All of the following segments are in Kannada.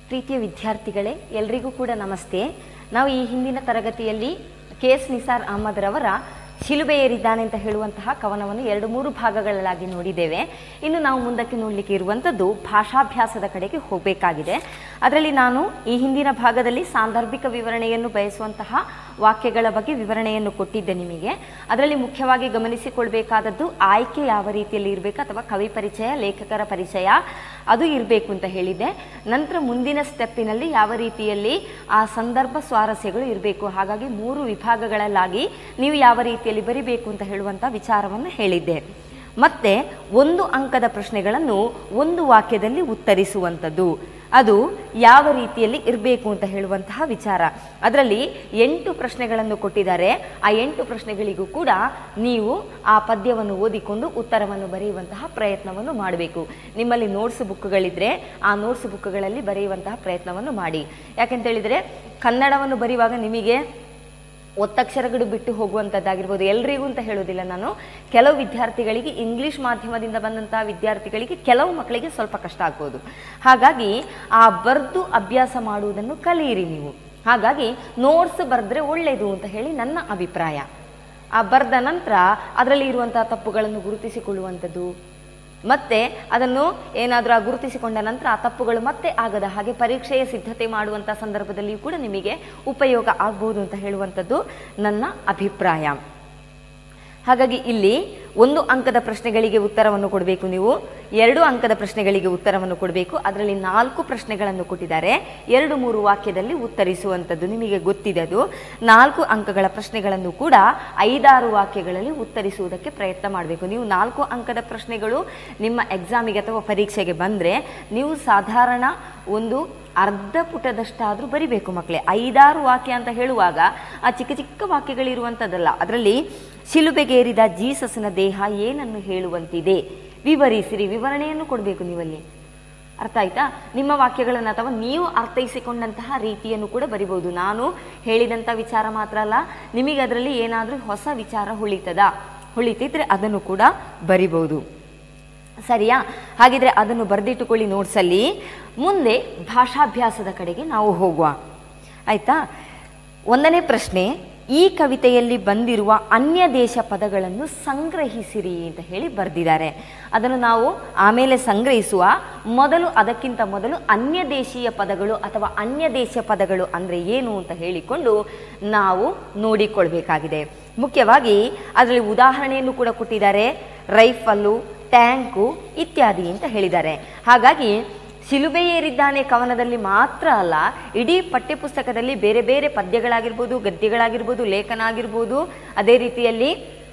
ಪ್ರೀತಿಯ ವಿದ್ಯಾರ್ಥಿಗಳೇ ಎಲ್ರಿಗೂ ಕೂಡ ನಮಸ್ತೆ ನಾವು ಈ ಹಿಂದಿನ ತರಗತಿಯಲ್ಲಿ ಕೆ ಎಸ್ ನಿಸಾರ್ ಅಹಮದ್ ರವರ ಶಿಲುಬೆ ಏರಿದ್ದಾನೆ ಅಂತ ಹೇಳುವಂತಹ ಕವನವನ್ನು ಎರಡು ಮೂರು ಭಾಗಗಳಾಗಿ ನೋಡಿದ್ದೇವೆ ಇನ್ನು ನಾವು ಮುಂದಕ್ಕೆ ನೋಡಲಿಕ್ಕೆ ಇರುವಂಥದ್ದು ಭಾಷಾಭ್ಯಾಸದ ಕಡೆಗೆ ಹೋಗಬೇಕಾಗಿದೆ ಅದರಲ್ಲಿ ನಾನು ಈ ಹಿಂದಿನ ಭಾಗದಲ್ಲಿ ಸಾಂದರ್ಭಿಕ ವಿವರಣೆಯನ್ನು ಬಯಸುವಂತಹ ವಾಕ್ಯಗಳ ಬಗ್ಗೆ ವಿವರಣೆಯನ್ನು ಕೊಟ್ಟಿದ್ದೆ ನಿಮಗೆ ಅದರಲ್ಲಿ ಮುಖ್ಯವಾಗಿ ಗಮನಿಸಿಕೊಳ್ಬೇಕಾದದ್ದು ಆಯ್ಕೆ ಯಾವ ರೀತಿಯಲ್ಲಿ ಇರಬೇಕು ಅಥವಾ ಕವಿ ಪರಿಚಯ ಲೇಖಕರ ಪರಿಚಯ ಅದು ಇರಬೇಕು ಅಂತ ಹೇಳಿದ್ದೆ ನಂತರ ಮುಂದಿನ ಸ್ಟೆಪ್ಪಿನಲ್ಲಿ ಯಾವ ರೀತಿಯಲ್ಲಿ ಆ ಸಂದರ್ಭ ಸ್ವಾರಸ್ಯಗಳು ಇರಬೇಕು ಹಾಗಾಗಿ ಮೂರು ವಿಭಾಗಗಳಲ್ಲಾಗಿ ನೀವು ಯಾವ ರೀತಿಯಲ್ಲಿ ಬರಿಬೇಕು ಅಂತ ಹೇಳುವಂಥ ವಿಚಾರವನ್ನು ಹೇಳಿದ್ದೆ ಮತ್ತೆ ಒಂದು ಅಂಕದ ಪ್ರಶ್ನೆಗಳನ್ನು ಒಂದು ವಾಕ್ಯದಲ್ಲಿ ಉತ್ತರಿಸುವಂಥದ್ದು ಅದು ಯಾವ ರೀತಿಯಲ್ಲಿ ಇರಬೇಕು ಅಂತ ಹೇಳುವಂತಹ ವಿಚಾರ ಅದರಲ್ಲಿ ಎಂಟು ಪ್ರಶ್ನೆಗಳನ್ನು ಕೊಟ್ಟಿದ್ದಾರೆ ಆ ಎಂಟು ಪ್ರಶ್ನೆಗಳಿಗೂ ಕೂಡ ನೀವು ಆ ಪದ್ಯವನ್ನು ಓದಿಕೊಂಡು ಉತ್ತರವನ್ನು ಬರೆಯುವಂತಹ ಪ್ರಯತ್ನವನ್ನು ಮಾಡಬೇಕು ನಿಮ್ಮಲ್ಲಿ ನೋಟ್ಸ್ ಬುಕ್ಗಳಿದ್ರೆ ಆ ನೋಟ್ಸ್ ಬುಕ್ಗಳಲ್ಲಿ ಬರೆಯುವಂತಹ ಪ್ರಯತ್ನವನ್ನು ಮಾಡಿ ಯಾಕೆಂತೇಳಿದರೆ ಕನ್ನಡವನ್ನು ಬರೆಯುವಾಗ ನಿಮಗೆ ಒತ್ತಕ್ಷರಗಳು ಬಿಟ್ಟು ಹೋಗುವಂಥದ್ದಾಗಿರ್ಬೋದು ಎಲ್ರಿಗೂ ಅಂತ ಹೇಳೋದಿಲ್ಲ ನಾನು ಕೆಲವು ವಿದ್ಯಾರ್ಥಿಗಳಿಗೆ ಇಂಗ್ಲಿಷ್ ಮಾಧ್ಯಮದಿಂದ ಬಂದಂತಹ ವಿದ್ಯಾರ್ಥಿಗಳಿಗೆ ಕೆಲವು ಮಕ್ಕಳಿಗೆ ಸ್ವಲ್ಪ ಕಷ್ಟ ಆಗ್ಬೋದು ಹಾಗಾಗಿ ಆ ಬರೆದು ಅಭ್ಯಾಸ ಮಾಡುವುದನ್ನು ಕಲಿಯಿರಿ ನೀವು ಹಾಗಾಗಿ ನೋಟ್ಸ್ ಬರೆದ್ರೆ ಒಳ್ಳೆಯದು ಅಂತ ಹೇಳಿ ನನ್ನ ಅಭಿಪ್ರಾಯ ಆ ಬರೆದ ನಂತರ ಅದರಲ್ಲಿ ಇರುವಂತಹ ತಪ್ಪುಗಳನ್ನು ಗುರುತಿಸಿಕೊಳ್ಳುವಂಥದ್ದು ಮತ್ತೆ ಅದನ್ನು ಏನಾದರೂ ಆ ಗುರುತಿಸಿಕೊಂಡ ನಂತರ ಆ ತಪ್ಪುಗಳು ಮತ್ತೆ ಆಗದ ಹಾಗೆ ಪರೀಕ್ಷೆಯ ಸಿದ್ಧತೆ ಮಾಡುವಂಥ ಸಂದರ್ಭದಲ್ಲಿಯೂ ಕೂಡ ನಿಮಗೆ ಉಪಯೋಗ ಆಗ್ಬೋದು ಅಂತ ಹೇಳುವಂಥದ್ದು ನನ್ನ ಅಭಿಪ್ರಾಯ ಹಾಗಾಗಿ ಇಲ್ಲಿ ಒಂದು ಅಂಕದ ಪ್ರಶ್ನೆಗಳಿಗೆ ಉತ್ತರವನ್ನು ಕೊಡಬೇಕು ನೀವು ಎರಡು ಅಂಕದ ಪ್ರಶ್ನೆಗಳಿಗೆ ಉತ್ತರವನ್ನು ಕೊಡಬೇಕು ಅದರಲ್ಲಿ ನಾಲ್ಕು ಪ್ರಶ್ನೆಗಳನ್ನು ಕೊಟ್ಟಿದ್ದಾರೆ ಎರಡು ಮೂರು ವಾಕ್ಯದಲ್ಲಿ ಉತ್ತರಿಸುವಂಥದ್ದು ನಿಮಗೆ ಗೊತ್ತಿದೆ ಅದು ನಾಲ್ಕು ಅಂಕಗಳ ಪ್ರಶ್ನೆಗಳನ್ನು ಕೂಡ ಐದಾರು ವಾಕ್ಯಗಳಲ್ಲಿ ಉತ್ತರಿಸುವುದಕ್ಕೆ ಪ್ರಯತ್ನ ಮಾಡಬೇಕು ನೀವು ನಾಲ್ಕು ಅಂಕದ ಪ್ರಶ್ನೆಗಳು ನಿಮ್ಮ ಎಕ್ಸಾಮಿಗೆ ಅಥವಾ ಪರೀಕ್ಷೆಗೆ ಬಂದರೆ ನೀವು ಸಾಧಾರಣ ಒಂದು ಅರ್ಧ ಪುಟದಷ್ಟಾದರೂ ಬರಿಬೇಕು ಮಕ್ಕಳೇ ಐದಾರು ವಾಕ್ಯ ಅಂತ ಹೇಳುವಾಗ ಆ ಚಿಕ್ಕ ಚಿಕ್ಕ ವಾಕ್ಯಗಳಿರುವಂಥದ್ದಲ್ಲ ಅದರಲ್ಲಿ ಶಿಲುಬೆಗೇರಿದ ಜೀಸಸ್ನ ದೇಹ ಏನನ್ನು ಹೇಳುವಂತಿದೆ ವಿವರಿಸಿರಿ ವಿವರಣೆಯನ್ನು ಕೊಡಬೇಕು ನೀವಲ್ಲಿ ಅರ್ಥ ಆಯ್ತಾ ನಿಮ್ಮ ವಾಕ್ಯಗಳನ್ನು ಅಥವಾ ನೀವು ಅರ್ಥೈಸಿಕೊಂಡಂತಹ ರೀತಿಯನ್ನು ಕೂಡ ಬರಿಬಹುದು ನಾನು ಹೇಳಿದಂಥ ವಿಚಾರ ಮಾತ್ರ ಅಲ್ಲ ನಿಮಗೆ ಅದರಲ್ಲಿ ಏನಾದರೂ ಹೊಸ ವಿಚಾರ ಹೊಳಿತದ ಹೊಳಿತಿದ್ರೆ ಅದನ್ನು ಕೂಡ ಬರಿಬಹುದು ಸರಿಯಾ ಹಾಗಿದ್ರೆ ಅದನ್ನು ಬರೆದಿಟ್ಟುಕೊಳ್ಳಿ ನೋಟ್ಸಲ್ಲಿ ಮುಂದೆ ಭಾಷಾಭ್ಯಾಸದ ಕಡೆಗೆ ನಾವು ಹೋಗುವ ಆಯ್ತಾ ಒಂದನೇ ಪ್ರಶ್ನೆ ಈ ಕವಿತೆಯಲ್ಲಿ ಬಂದಿರುವ ಅನ್ಯ ದೇಶ ಪದಗಳನ್ನು ಸಂಗ್ರಹಿಸಿರಿ ಅಂತ ಹೇಳಿ ಬರೆದಿದ್ದಾರೆ ಅದನ್ನು ನಾವು ಆಮೇಲೆ ಸಂಗ್ರಹಿಸುವ ಮೊದಲು ಅದಕ್ಕಿಂತ ಮೊದಲು ಅನ್ಯ ದೇಶೀಯ ಪದಗಳು ಅಥವಾ ಅನ್ಯ ದೇಶ ಪದಗಳು ಅಂದರೆ ಏನು ಅಂತ ಹೇಳಿಕೊಂಡು ನಾವು ನೋಡಿಕೊಳ್ಬೇಕಾಗಿದೆ ಮುಖ್ಯವಾಗಿ ಅದರಲ್ಲಿ ಉದಾಹರಣೆಯನ್ನು ಕೂಡ ಕೊಟ್ಟಿದ್ದಾರೆ ರೈಫಲ್ಲು ಟ್ಯಾಂಕು ಇತ್ಯಾದಿ ಅಂತ ಹೇಳಿದ್ದಾರೆ ಹಾಗಾಗಿ ಶಿಲುಬೆ ಏರಿದ್ದಾನೆ ಕವನದಲ್ಲಿ ಮಾತ್ರ ಅಲ್ಲ ಇಡೀ ಪಠ್ಯಪುಸ್ತಕದಲ್ಲಿ ಬೇರೆ ಬೇರೆ ಪದ್ಯಗಳಾಗಿರ್ಬೋದು ಗದ್ಯಗಳಾಗಿರ್ಬೋದು ಲೇಖನ ಆಗಿರ್ಬೋದು ಅದೇ ರೀತಿಯಲ್ಲಿ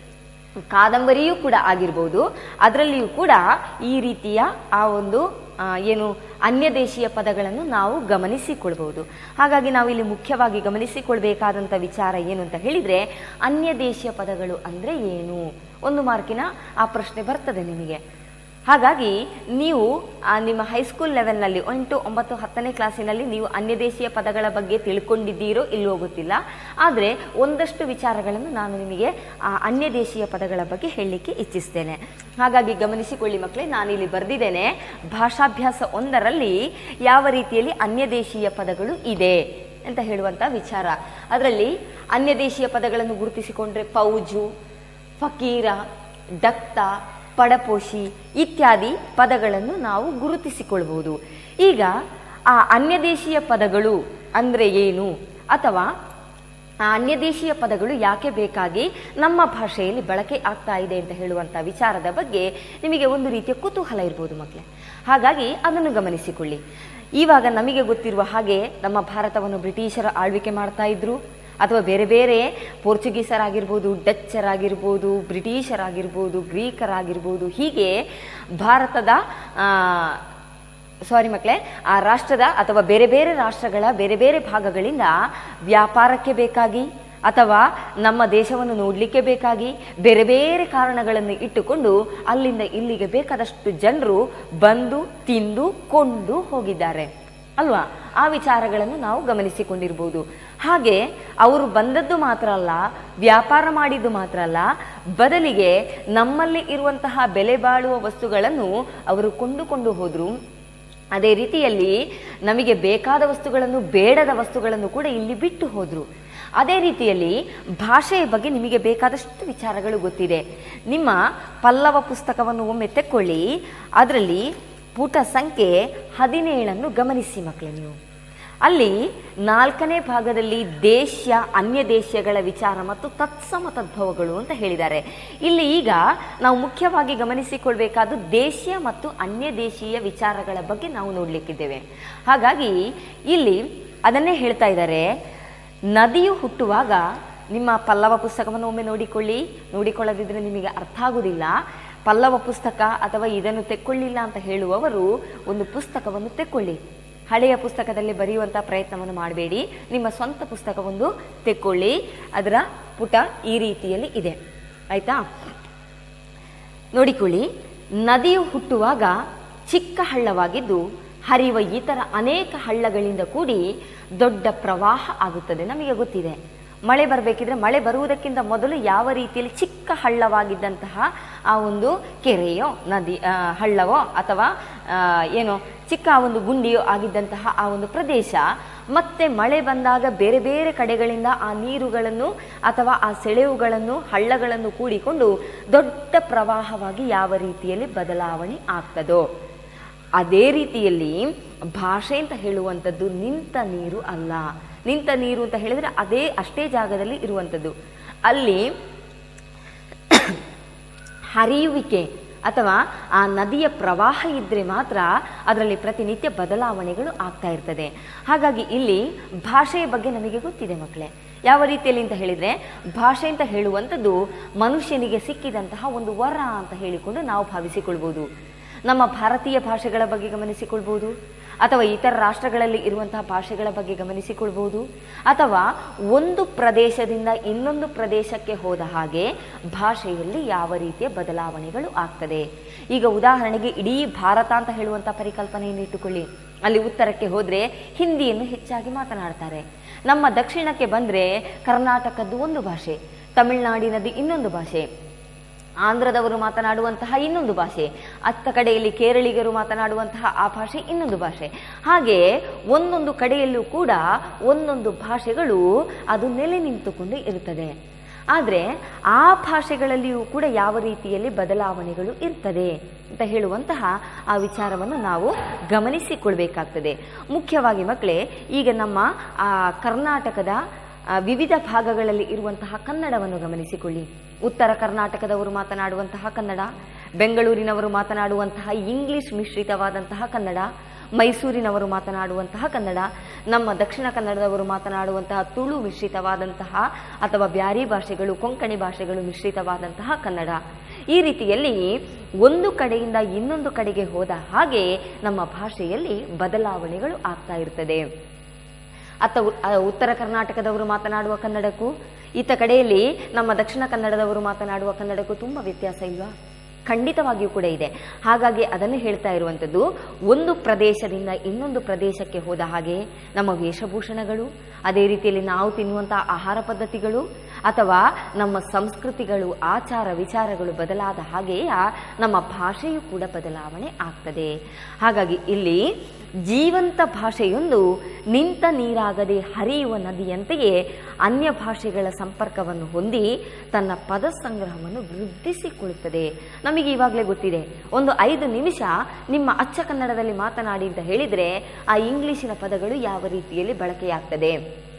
ಕಾದಂಬರಿಯೂ ಕೂಡ ಆಗಿರ್ಬೋದು ಅದರಲ್ಲಿಯೂ ಕೂಡ ಈ ರೀತಿಯ ಆ ಒಂದು ಆ, ಏನು ಅನ್ಯ ದೇಶೀಯ ಪದಗಳನ್ನು ನಾವು ಗಮನಿಸಿಕೊಳ್ಬಹುದು ಹಾಗಾಗಿ ನಾವು ಇಲ್ಲಿ ಮುಖ್ಯವಾಗಿ ಗಮನಿಸಿಕೊಳ್ಬೇಕಾದಂಥ ವಿಚಾರ ಏನು ಅಂತ ಹೇಳಿದರೆ ಅನ್ಯ ದೇಶೀಯ ಪದಗಳು ಅಂದರೆ ಏನು ಒಂದು ಮಾರ್ಕಿನ ಆ ಪ್ರಶ್ನೆ ಬರ್ತದೆ ನಿಮಗೆ ಹಾಗಾಗಿ ನೀವು ಆ, ನಿಮ್ಮ ಹೈಸ್ಕೂಲ್ ಲೆವೆಲ್ನಲ್ಲಿ ಎಂಟು ಒಂಬತ್ತು ಹತ್ತನೇ ಕ್ಲಾಸಿನಲ್ಲಿ ನೀವು ಅನ್ಯ ದೇಶೀಯ ಪದಗಳ ಬಗ್ಗೆ ತಿಳ್ಕೊಂಡಿದ್ದೀರೋ ಇಲ್ಲವೋ ಗೊತ್ತಿಲ್ಲ ಆದರೆ ಒಂದಷ್ಟು ವಿಚಾರಗಳನ್ನು ನಾನು ನಿಮಗೆ ಆ ಅನ್ಯ ದೇಶೀಯ ಪದಗಳ ಬಗ್ಗೆ ಹೇಳಲಿಕ್ಕೆ ಇಚ್ಛಿಸ್ತೇನೆ ಹಾಗಾಗಿ ಗಮನಿಸಿಕೊಳ್ಳಿ ಮಕ್ಕಳೇ ನಾನಿಲ್ಲಿ ಬರೆದಿದ್ದೇನೆ ಭಾಷಾಭ್ಯಾಸ ಒಂದರಲ್ಲಿ ಯಾವ ರೀತಿಯಲ್ಲಿ ಅನ್ಯ ದೇಶೀಯ ಪದಗಳು ಇದೆ ಅಂತ ಹೇಳುವಂಥ ವಿಚಾರ ಅದರಲ್ಲಿ ಅನ್ಯ ದೇಶೀಯ ಪದಗಳನ್ನು ಗುರುತಿಸಿಕೊಂಡ್ರೆ ಪೌಜು ಫಕೀರ ಡಕ್ತ ಪಡಪೋಷಿ ಇತ್ಯಾದಿ ಪದಗಳನ್ನು ನಾವು ಗುರುತಿಸಿಕೊಳ್ಬಹುದು ಈಗ ಆ ಅನ್ಯ ದೇಶೀಯ ಪದಗಳು ಅಂದರೆ ಏನು ಅಥವಾ ಆ ಅನ್ಯ ದೇಶೀಯ ಪದಗಳು ಯಾಕೆ ಬೇಕಾಗಿ ನಮ್ಮ ಭಾಷೆಯಲ್ಲಿ ಬಳಕೆ ಆಗ್ತಾ ಇದೆ ಅಂತ ಹೇಳುವಂಥ ವಿಚಾರದ ಬಗ್ಗೆ ನಿಮಗೆ ಒಂದು ರೀತಿಯ ಕುತೂಹಲ ಇರ್ಬೋದು ಮಕ್ಕಳೇ ಹಾಗಾಗಿ ಅದನ್ನು ಗಮನಿಸಿಕೊಳ್ಳಿ ಇವಾಗ ನಮಗೆ ಗೊತ್ತಿರುವ ಹಾಗೆ ನಮ್ಮ ಭಾರತವನ್ನು ಬ್ರಿಟಿಷರ ಆಳ್ವಿಕೆ ಮಾಡ್ತಾ ಇದ್ರು ಅಥವಾ ಬೇರೆ ಬೇರೆ ಪೋರ್ಚುಗೀಸರಾಗಿರ್ಬೋದು ಡಚ್ಚರಾಗಿರ್ಬೋದು ಬ್ರಿಟಿಷರಾಗಿರ್ಬೋದು ಗ್ರೀಕರಾಗಿರ್ಬೋದು ಹೀಗೆ ಭಾರತದ ಆ, ಸಾರಿ ಮಕ್ಕಳೇ ಆ ರಾಷ್ಟ್ರದ ಅಥವಾ ಬೇರೆ ಬೇರೆ ರಾಷ್ಟ್ರಗಳ ಬೇರೆ ಬೇರೆ ಭಾಗಗಳಿಂದ ವ್ಯಾಪಾರಕ್ಕೆ ಬೇಕಾಗಿ ಅಥವಾ ನಮ್ಮ ದೇಶವನ್ನು ನೋಡಲಿಕ್ಕೆ ಬೇಕಾಗಿ ಬೇರೆ ಬೇರೆ ಕಾರಣಗಳನ್ನು ಇಟ್ಟುಕೊಂಡು ಅಲ್ಲಿಂದ ಇಲ್ಲಿಗೆ ಬೇಕಾದಷ್ಟು ಜನರು ಬಂದು ತಿಂದು ಕೊಂಡು ಹೋಗಿದ್ದಾರೆ ಅಲ್ವಾ ಆ ವಿಚಾರಗಳನ್ನು ನಾವು ಗಮನಿಸಿಕೊಂಡಿರ್ಬೋದು ಹಾಗೆ ಅವರು ಬಂದದ್ದು ಮಾತ್ರ ಅಲ್ಲ ವ್ಯಾಪಾರ ಮಾಡಿದ್ದು ಮಾತ್ರ ಅಲ್ಲ ಬದಲಿಗೆ ನಮ್ಮಲ್ಲಿ ಇರುವಂತಹ ಬೆಲೆ ಬಾಳುವ ವಸ್ತುಗಳನ್ನು ಅವರು ಕೊಂಡುಕೊಂಡು ಹೋದ್ರು ಅದೇ ರೀತಿಯಲ್ಲಿ ನಮಗೆ ಬೇಕಾದ ವಸ್ತುಗಳನ್ನು ಬೇಡದ ವಸ್ತುಗಳನ್ನು ಕೂಡ ಇಲ್ಲಿ ಬಿಟ್ಟು ಹೋದ್ರು ಅದೇ ರೀತಿಯಲ್ಲಿ ಭಾಷೆಯ ಬಗ್ಗೆ ನಿಮಗೆ ಬೇಕಾದಷ್ಟು ವಿಚಾರಗಳು ಗೊತ್ತಿದೆ ನಿಮ್ಮ ಪಲ್ಲವ ಪುಸ್ತಕವನ್ನು ಒಮ್ಮೆ ತೆಕ್ಕೊಳ್ಳಿ ಅದರಲ್ಲಿ ಪುಟ ಸಂಖ್ಯೆ ಹದಿನೇಳನ್ನು ಗಮನಿಸಿ ಮಕ್ಕಳೇ ನೀವು ಅಲ್ಲಿ ನಾಲ್ಕನೇ ಭಾಗದಲ್ಲಿ ದೇಶ ಅನ್ಯ ದೇಶಗಳ ವಿಚಾರ ಮತ್ತು ತತ್ಸಮ ತದ್ಭವಗಳು ಅಂತ ಹೇಳಿದ್ದಾರೆ ಇಲ್ಲಿ ಈಗ ನಾವು ಮುಖ್ಯವಾಗಿ ಗಮನಿಸಿಕೊಳ್ಬೇಕಾದ್ದು ದೇಶೀಯ ಮತ್ತು ಅನ್ಯ ದೇಶೀಯ ವಿಚಾರಗಳ ಬಗ್ಗೆ ನಾವು ನೋಡಲಿಕ್ಕಿದ್ದೇವೆ ಹಾಗಾಗಿ ಇಲ್ಲಿ ಅದನ್ನೇ ಹೇಳ್ತಾ ಇದ್ದಾರೆ ನದಿಯು ಹುಟ್ಟುವಾಗ ನಿಮ್ಮ ಪಲ್ಲವ ಪುಸ್ತಕವನ್ನು ಒಮ್ಮೆ ನೋಡಿಕೊಳ್ಳಿ ನೋಡಿಕೊಳ್ಳದಿದ್ರೆ ನಿಮಗೆ ಅರ್ಥ ಆಗುವುದಿಲ್ಲ ಪಲ್ಲವ ಪುಸ್ತಕ ಅಥವಾ ಇದನ್ನು ತೆಕ್ಕೊಳ್ಳಿಲ್ಲ ಅಂತ ಹೇಳುವವರು ಒಂದು ಪುಸ್ತಕವನ್ನು ತೆಕ್ಕೊಳ್ಳಿ ಹಳೆಯ ಪುಸ್ತಕದಲ್ಲಿ ಬರೆಯುವಂಥ ಪ್ರಯತ್ನವನ್ನು ಮಾಡಬೇಡಿ ನಿಮ್ಮ ಸ್ವಂತ ಪುಸ್ತಕವೊಂದು ತೆಕ್ಕೊಳ್ಳಿ ಅದರ ಪುಟ ಈ ರೀತಿಯಲ್ಲಿ ಇದೆ ಆಯ್ತಾ ನೋಡಿಕೊಳ್ಳಿ ನದಿಯು ಹುಟ್ಟುವಾಗ ಚಿಕ್ಕ ಹಳ್ಳವಾಗಿದ್ದು ಹರಿಯುವ ಇತರ ಅನೇಕ ಹಳ್ಳಗಳಿಂದ ಕೂಡಿ ದೊಡ್ಡ ಪ್ರವಾಹ ಆಗುತ್ತದೆ ನಮಗೆ ಗೊತ್ತಿದೆ ಮಳೆ ಬರಬೇಕಿದ್ರೆ ಮಳೆ ಬರುವುದಕ್ಕಿಂತ ಮೊದಲು ಯಾವ ರೀತಿಯಲ್ಲಿ ಚಿಕ್ಕ ಹಳ್ಳವಾಗಿದ್ದಂತಹ ಆ ಒಂದು ಕೆರೆಯೋ ನದಿ ಆ, ಹಳ್ಳವೋ ಅಥವಾ ಆ, ಏನೋ ಚಿಕ್ಕ ಆ ಒಂದು ಗುಂಡಿಯೋ ಆಗಿದ್ದಂತಹ ಆ ಒಂದು ಪ್ರದೇಶ ಮತ್ತೆ ಮಳೆ ಬಂದಾಗ ಬೇರೆ ಬೇರೆ ಕಡೆಗಳಿಂದ ಆ ನೀರುಗಳನ್ನು ಅಥವಾ ಆ ಸೆಳೆವುಗಳನ್ನು ಹಳ್ಳಗಳನ್ನು ಕೂಡಿಕೊಂಡು ದೊಡ್ಡ ಪ್ರವಾಹವಾಗಿ ಯಾವ ರೀತಿಯಲ್ಲಿ ಬದಲಾವಣೆ ಆಗ್ತದೋ ಅದೇ ರೀತಿಯಲ್ಲಿ ಭಾಷೆ ಅಂತ ಹೇಳುವಂಥದ್ದು ನಿಂತ ನೀರು ಅಲ್ಲ ನಿಂತ ನೀರು ಅಂತ ಹೇಳಿದ್ರೆ ಅದೇ ಅಷ್ಟೇ ಜಾಗದಲ್ಲಿ ಇರುವಂಥದ್ದು ಅಲ್ಲಿ ಹರಿಯುವಿಕೆ ಅಥವಾ ಆ ನದಿಯ ಪ್ರವಾಹ ಇದ್ರೆ ಮಾತ್ರ ಅದರಲ್ಲಿ ಪ್ರತಿನಿತ್ಯ ಬದಲಾವಣೆಗಳು ಆಗ್ತಾ ಇರ್ತದೆ ಹಾಗಾಗಿ ಇಲ್ಲಿ ಭಾಷೆಯ ಬಗ್ಗೆ ನಮಗೆ ಗೊತ್ತಿದೆ ಮಕ್ಕಳೇ ಯಾವ ರೀತಿಯಲ್ಲಿ ಅಂತ ಹೇಳಿದ್ರೆ ಭಾಷೆ ಅಂತ ಹೇಳುವಂಥದ್ದು ಮನುಷ್ಯನಿಗೆ ಸಿಕ್ಕಿದಂತಹ ಒಂದು ವರ ಅಂತ ಹೇಳಿಕೊಂಡು ನಾವು ಭಾವಿಸಿಕೊಳ್ಬೋದು ನಮ್ಮ ಭಾರತೀಯ ಭಾಷೆಗಳ ಬಗ್ಗೆ ಗಮನಿಸಿಕೊಳ್ಬೋದು ಅಥವಾ ಇತರ ರಾಷ್ಟ್ರಗಳಲ್ಲಿ ಇರುವಂತಹ ಭಾಷೆಗಳ ಬಗ್ಗೆ ಗಮನಿಸಿಕೊಳ್ಬೋದು ಅಥವಾ ಒಂದು ಪ್ರದೇಶದಿಂದ ಇನ್ನೊಂದು ಪ್ರದೇಶಕ್ಕೆ ಹೋದ ಹಾಗೆ ಭಾಷೆಯಲ್ಲಿ ಯಾವ ರೀತಿಯ ಬದಲಾವಣೆಗಳು ಆಗ್ತದೆ ಈಗ ಉದಾಹರಣೆಗೆ ಇಡೀ ಭಾರತ ಅಂತ ಹೇಳುವಂಥ ಪರಿಕಲ್ಪನೆಯನ್ನು ಇಟ್ಟುಕೊಳ್ಳಿ ಅಲ್ಲಿ ಉತ್ತರಕ್ಕೆ ಹೋದರೆ ಹಿಂದಿಯನ್ನು ಹೆಚ್ಚಾಗಿ ಮಾತನಾಡ್ತಾರೆ ನಮ್ಮ ದಕ್ಷಿಣಕ್ಕೆ ಬಂದರೆ ಕರ್ನಾಟಕದ್ದು ಒಂದು ಭಾಷೆ ತಮಿಳುನಾಡಿನದ್ದು ಇನ್ನೊಂದು ಭಾಷೆ ಆಂಧ್ರದವರು ಮಾತನಾಡುವಂತಹ ಇನ್ನೊಂದು ಭಾಷೆ ಅತ್ತ ಕಡೆಯಲ್ಲಿ ಕೇರಳಿಗರು ಮಾತನಾಡುವಂತಹ ಆ ಭಾಷೆ ಇನ್ನೊಂದು ಭಾಷೆ ಹಾಗೆ ಒಂದೊಂದು ಕಡೆಯಲ್ಲೂ ಕೂಡ ಒಂದೊಂದು ಭಾಷೆಗಳು ಅದು ನೆಲೆ ನಿಂತುಕೊಂಡು ಇರುತ್ತದೆ ಆದರೆ ಆ ಭಾಷೆಗಳಲ್ಲಿಯೂ ಕೂಡ ಯಾವ ರೀತಿಯಲ್ಲಿ ಬದಲಾವಣೆಗಳು ಇರ್ತದೆ ಅಂತ ಹೇಳುವಂತಹ ಆ ವಿಚಾರವನ್ನು ನಾವು ಗಮನಿಸಿಕೊಳ್ಬೇಕಾಗ್ತದೆ ಮುಖ್ಯವಾಗಿ ಮಕ್ಕಳೇ ಈಗ ನಮ್ಮ ಆ ಕರ್ನಾಟಕದ ಆ, ವಿವಿಧ ಭಾಗಗಳಲ್ಲಿ ಇರುವಂತಹ ಕನ್ನಡವನ್ನು ಗಮನಿಸಿಕೊಳ್ಳಿ ಉತ್ತರ ಕರ್ನಾಟಕದವರು ಮಾತನಾಡುವಂತಹ ಕನ್ನಡ ಬೆಂಗಳೂರಿನವರು ಮಾತನಾಡುವಂತಹ ಇಂಗ್ಲಿಷ್ ಮಿಶ್ರಿತವಾದಂತಹ ಕನ್ನಡ ಮೈಸೂರಿನವರು ಮಾತನಾಡುವಂತಹ ಕನ್ನಡ ನಮ್ಮ ದಕ್ಷಿಣ ಕನ್ನಡದವರು ಮಾತನಾಡುವಂತಹ ತುಳು ಮಿಶ್ರಿತವಾದಂತಹ ಅಥವಾ ಬ್ಯಾರಿ ಭಾಷೆಗಳು ಕೊಂಕಣಿ ಭಾಷೆಗಳು ಮಿಶ್ರಿತವಾದಂತಹ ಕನ್ನಡ ಈ ರೀತಿಯಲ್ಲಿ ಒಂದು ಕಡೆಯಿಂದ ಇನ್ನೊಂದು ಕಡೆಗೆ ಹೋದ ಹಾಗೆ ನಮ್ಮ ಭಾಷೆಯಲ್ಲಿ ಬದಲಾವಣೆಗಳು ಆಗ್ತಾ ಇರ್ತದೆ ಅತ್ತ ಉ- ಆ ಉತ್ತರ ಕರ್ನಾಟಕದವರು ಮಾತನಾಡುವ ಕನ್ನಡಕ್ಕೂ ಈತ ಕಡೆಯಲ್ಲಿ ನಮ್ಮ ದಕ್ಷಿಣ ಕನ್ನಡದವರು ಮಾತನಾಡುವ ಕನ್ನಡಕ್ಕೂ ತುಂಬ ವ್ಯತ್ಯಾಸ ಇಲ್ವಾ ಖಂಡಿತವಾಗಿಯೂ ಕೂಡ ಇದೆ ಹಾಗಾಗಿ ಅದನ್ನು ಹೇಳ್ತಾ ಇರುವಂಥದ್ದು ಒಂದು ಪ್ರದೇಶದಿಂದ ಇನ್ನೊಂದು ಪ್ರದೇಶಕ್ಕೆ ಹೋದ ಹಾಗೆ ನಮ್ಮ ವೇಷಭೂಷಣಗಳು ಅದೇ ರೀತಿಯಲ್ಲಿ ನಾವು ತಿನ್ನುವಂಥ ಆಹಾರ ಪದ್ಧತಿಗಳು ಅಥವಾ ನಮ್ಮ ಸಂಸ್ಕೃತಿಗಳು ಆಚಾರ ವಿಚಾರಗಳು ಬದಲಾದ ಹಾಗೆಯೇ ನಮ್ಮ ಭಾಷೆಯೂ ಕೂಡ ಬದಲಾವಣೆ ಆಗ್ತದೆ ಹಾಗಾಗಿ ಇಲ್ಲಿ ಜೀವಂತ ಭಾಷೆಯೊಂದು ನಿಂತ ನೀರಾಗದೆ ಹರಿಯುವ ನದಿಯಂತೆಯೇ ಅನ್ಯ ಭಾಷೆಗಳ ಸಂಪರ್ಕವನ್ನು ಹೊಂದಿ ತನ್ನ ಪದ ಸಂಗ್ರಹವನ್ನು ವೃದ್ಧಿಸಿಕೊಳ್ಳುತ್ತದೆ ನಮಗೆ ಇವಾಗಲೇ ಗೊತ್ತಿದೆ ಒಂದು ಐದು ನಿಮಿಷ ನಿಮ್ಮ ಅಚ್ಚ ಕನ್ನಡದಲ್ಲಿ ಮಾತನಾಡಿ ಅಂತ ಹೇಳಿದರೆ ಆ ಇಂಗ್ಲಿಶಿನ ಪದಗಳು ಯಾವ ರೀತಿಯಲ್ಲಿ ಬಳಕೆಯಾಗ್ತದೆ